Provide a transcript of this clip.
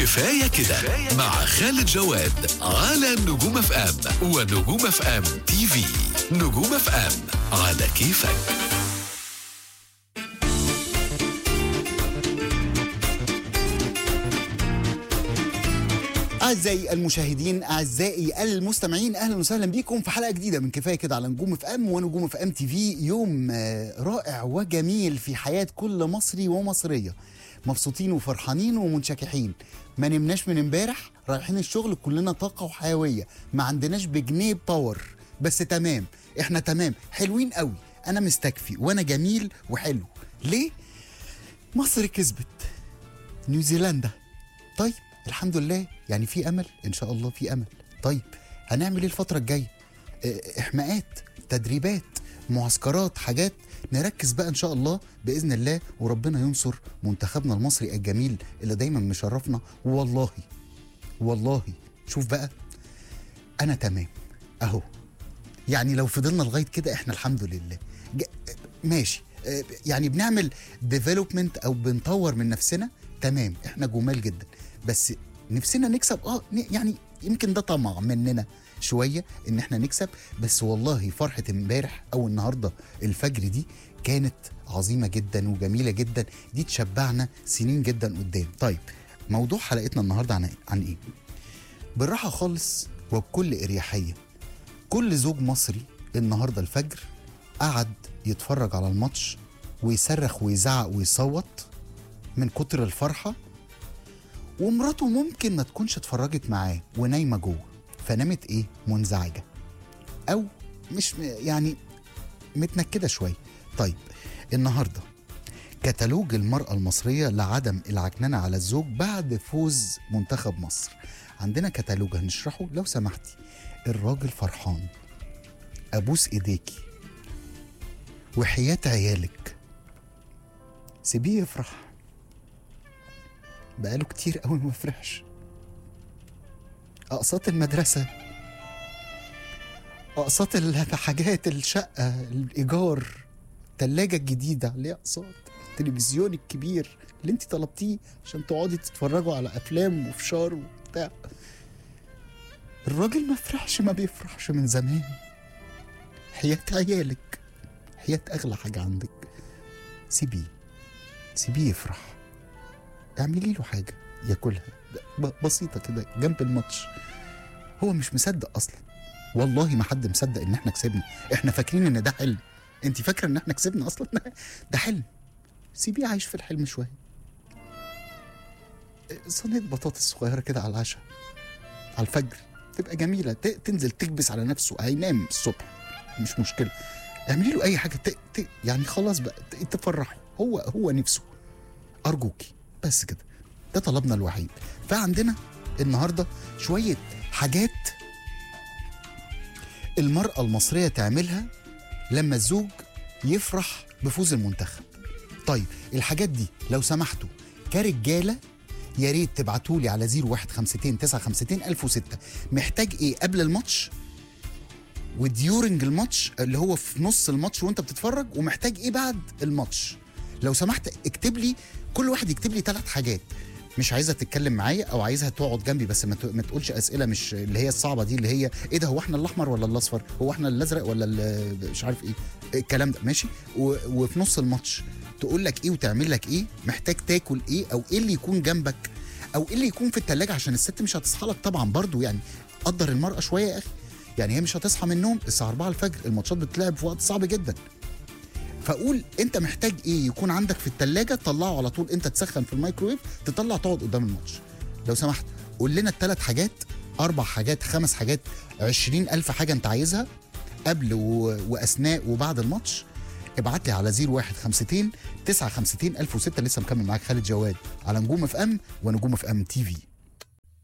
كفاية كده مع خالد جواد على نجوم اف ام ونجوم اف ام تي في نجوم اف ام على كيفك أعزائي المشاهدين أعزائي المستمعين أهلا وسهلا بكم في حلقة جديدة من كفاية كده على نجوم اف ام ونجوم اف ام تي في يوم آه، رائع وجميل في حياة كل مصري ومصرية مبسوطين وفرحانين ومنشكحين ما نمناش من امبارح رايحين الشغل كلنا طاقة وحيوية ما عندناش بجنيه باور بس تمام احنا تمام حلوين قوي انا مستكفي وانا جميل وحلو ليه مصر كسبت نيوزيلندا طيب الحمد لله يعني في امل ان شاء الله في امل طيب هنعمل ايه الفتره الجايه اه، احماءات تدريبات معسكرات حاجات نركز بقى ان شاء الله باذن الله وربنا ينصر منتخبنا المصري الجميل اللي دايما مشرفنا والله والله شوف بقى انا تمام اهو يعني لو فضلنا لغايه كده احنا الحمد لله ج- ماشي اه، يعني بنعمل ديفلوبمنت او بنطور من نفسنا تمام احنا جمال جدا بس نفسنا نكسب اه ن- يعني يمكن ده طمع مننا شويه ان احنا نكسب بس والله فرحه امبارح او النهارده الفجر دي كانت عظيمه جدا وجميله جدا دي تشبعنا سنين جدا قدام طيب موضوع حلقتنا النهارده عن عن ايه بالراحه خالص وبكل اريحيه كل زوج مصري النهارده الفجر قعد يتفرج على الماتش ويصرخ ويزعق ويصوت من كتر الفرحه ومراته ممكن ما تكونش اتفرجت معاه ونايمه جوه فنامت ايه منزعجه او مش م- يعني متنكده شويه طيب النهارده كتالوج المرأة المصرية لعدم العكننة على الزوج بعد فوز منتخب مصر عندنا كتالوج هنشرحه لو سمحتي الراجل فرحان أبوس إيديكي وحياة عيالك سيبيه يفرح بقاله كتير قوي ما فرحش أقساط المدرسة أقساط الحاجات الشقة الإيجار التلاجة الجديدة عليها أقساط التلفزيون الكبير اللي انت طلبتيه عشان تقعدي تتفرجوا على أفلام وفشار وبتاع الراجل ما فرحش ما بيفرحش من زمان حياة عيالك حياة أغلى حاجة عندك سيبيه سيبيه يفرح اعملي له حاجة ياكلها ب- بسيطة كده جنب الماتش هو مش مصدق أصلا والله ما حد مصدق إن إحنا كسبنا إحنا فاكرين إن ده حلم أنت فاكرة إن إحنا كسبنا أصلا ده حلم سيبيه عايش في الحلم شوية صينية بطاطس صغيرة كده على العشاء على الفجر تبقى جميلة ت- تنزل تكبس على نفسه هينام الصبح مش مشكلة اعملي له أي حاجة ت... ت... يعني خلاص بقى ت... تفرحه هو هو نفسه أرجوكي بس كده ده طلبنا الوحيد فعندنا النهاردة شوية حاجات المرأة المصرية تعملها لما الزوج يفرح بفوز المنتخب طيب الحاجات دي لو سمحتوا كرجاله يا ريت تبعتوا لي على 0152 952 1006 محتاج ايه قبل الماتش وديورنج الماتش اللي هو في نص الماتش وانت بتتفرج ومحتاج ايه بعد الماتش لو سمحت اكتب لي كل واحد يكتب لي ثلاث حاجات مش عايزها تتكلم معايا او عايزها تقعد جنبي بس ما ت- ما تقولش اسئله مش اللي هي الصعبه دي اللي هي ايه ده هو احنا الاحمر ولا الاصفر هو احنا الازرق ولا ال- مش عارف ايه الكلام ده ماشي و- وفي نص الماتش تقول لك ايه وتعمل لك ايه محتاج تاكل ايه او ايه اللي يكون جنبك او ايه اللي يكون في التلاجة عشان الست مش هتصحى لك طبعا برضو يعني قدر المرأة شوية يا اخي يعني هي مش هتصحى من النوم الساعة 4 الفجر الماتشات بتلعب في وقت صعب جدا فقول انت محتاج ايه يكون عندك في التلاجة تطلعه على طول انت تسخن في الميكرويف تطلع تقعد قدام الماتش لو سمحت قول لنا الثلاث حاجات اربع حاجات خمس حاجات عشرين الف حاجة انت عايزها قبل و... واثناء وبعد الماتش ابعت لي على 0152 952 1006 لسه مكمل معاك خالد جواد على نجوم اف ام ونجوم اف ام تي في